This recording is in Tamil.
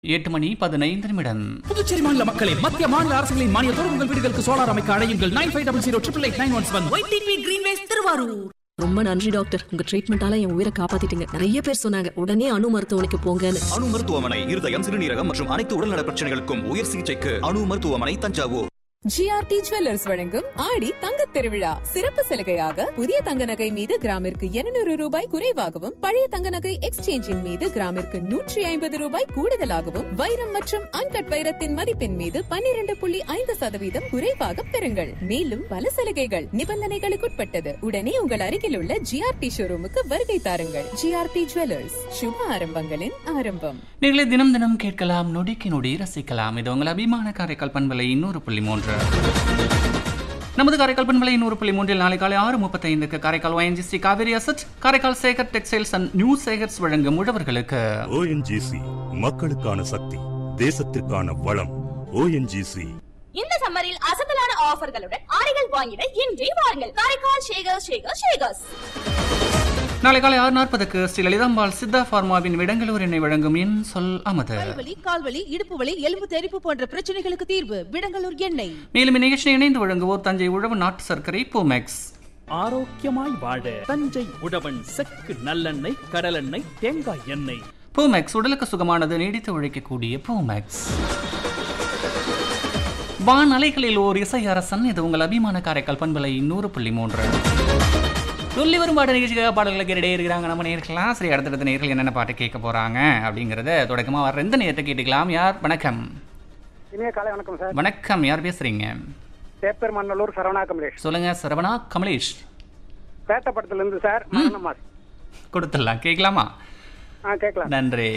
எட்டு மணி பதினைந்து நிமிடம் புதுச்சேரி மாநில மக்களே மத்திய மாநில அரசுகளின் மானியத்தோடு உங்கள் வீடுகளுக்கு சோலார் அமைக்க அழையுங்கள் nine five double zero triple eight nine one seven YTP Greenways Tiruvarur ரொம்ப நன்றி டாக்டர் உங்க ட்ரீட்மெண்டால என் உயிரை காப்பாத்திட்டீங்க நிறைய பேர் சொன்னாங்க உடனே அணு மருத்துவமனைக்கு போங்கன்னு அணு மருத்துவமனை இருதயம் சிறுநீரகம் மற்றும் அனைத்து உடல்நல பிரச்சனைகளுக்கும் உயர் சிகிச்சைக்கு அணு மருத்துவமனை தஞ்சாவூர் ஜிஆர்டி ஜுவல்லர்ஸ் வழங்கும் ஆடி தங்கத் திருவிழா சிறப்பு சலுகையாக புதிய தங்க நகை மீது கிராமிற்கு 200 ரூபாய் குறைவாகவும் பழைய தங்க நகை எக்ஸ்சேஞ்சின் மீது கிராமிற்கு நூற்றி ஐம்பது ரூபாய் கூடுதலாகவும் வைரம் மற்றும் அன்கட் வைரத்தின் மதிப்பின் மீது 12.5% புள்ளி ஐந்து சதவீதம் குறைவாக பெறுங்கள் மேலும் பல சலுகைகள் நிபந்தனைகளுக்குட்பட்டது உடனே உங்கள் அருகில் உள்ள ஜிஆர்டி ஷோரூமுக்கு வருகை தாருங்கள் ஜிஆர்டி ஜுவல்லர்ஸ் சுப ஆரம்பங்களின் ஆரம்பம் நீங்களே தினம் தினம் கேட்கலாம் நொடிக்கு நொடி ரசிக்கலாம் இது உங்கள் அபிமான காரைக்கால் பண்பலை இன்னொரு புள்ளி மூன்று நமது காரைக்கால் பண்பலை இன்னொரு புள்ளி மூன்றில் நாளை காலை ஆறு முப்பத்தைந்துக்கு Karaikal ONGC Sri Kaveri asset Karaikal Sekar textiles and new Sekar's வழங்கும் உழவர்களுக்கு ஓஎன்ஜிசி மக்களுக்கான சக்தி தேசத்திற்கான வளம் ஓஎன்ஜிசி இந்த சம்மரில் அசத்தலான ஆஃபர்களுடன் ஆடைகள் வாங்கிட இன்றே வாருங்கள் காரைக்கால் ஷேகர் ஷேகர் ஷேகர்ஸ் நாளை காலை ஆறு நாற்பதுக்கு ஸ்ரீ லலிதாம்பாள் சித்தா ஃபார்மாவின் விடங்களூர் எண்ணெய் வழங்கும் என் சொல் அமது வலி கால்வலி இடுப்பு வலி எலும்பு தெறிப்பு போன்ற பிரச்சனைகளுக்கு தீர்வு விடங்கலூர் எண்ணெய் மேலும் இந்நிகழ்ச்சியை இணைந்து வழங்குவோர் தஞ்சை உழவு நாட்டு சர்க்கரை பூமெக்ஸ் ஆரோக்கியமாய் வாழ தஞ்சை உழவன் செக்கு நல்லெண்ணெய் கடலெண்ணெய் தேங்காய் எண்ணெய் பூமெக்ஸ் உடலுக்கு சுகமானது நீடித்து உழைக்கக்கூடிய பூமெக்ஸ் வான் அலைகளில் ஓர் இசை அரசன் இது உங்கள் அபிமான காரைக்கால் பண்பலை நூறு புள்ளி மூன்று சொல்லி வரும் பாட்டு நிகழ்ச்சிக்காக பாடல்களை கேட்டுட்டே இருக்கிறாங்க நம்ம நேர்களாம் சரி அடுத்தடுத்த நேர்கள் என்னென்ன பாட்டு கேட்க போறாங்க அப்படிங்கிறத தொடக்கமாக வர எந்த நேரத்தை கேட்டுக்கலாம் யார் வணக்கம் இனிய காலை வணக்கம் சார் வணக்கம் யார் பேசுறீங்க பேப்பர் மண்ணலூர் சரவணா கமலேஷ் சொல்லுங்க சரவணா கமலேஷ் பேட்டப்படத்துல இருந்து சார் மரணமாஸ் கொடுத்துடலாம் கேட்கலாமா ஆ கேட்கலாம் நன்றி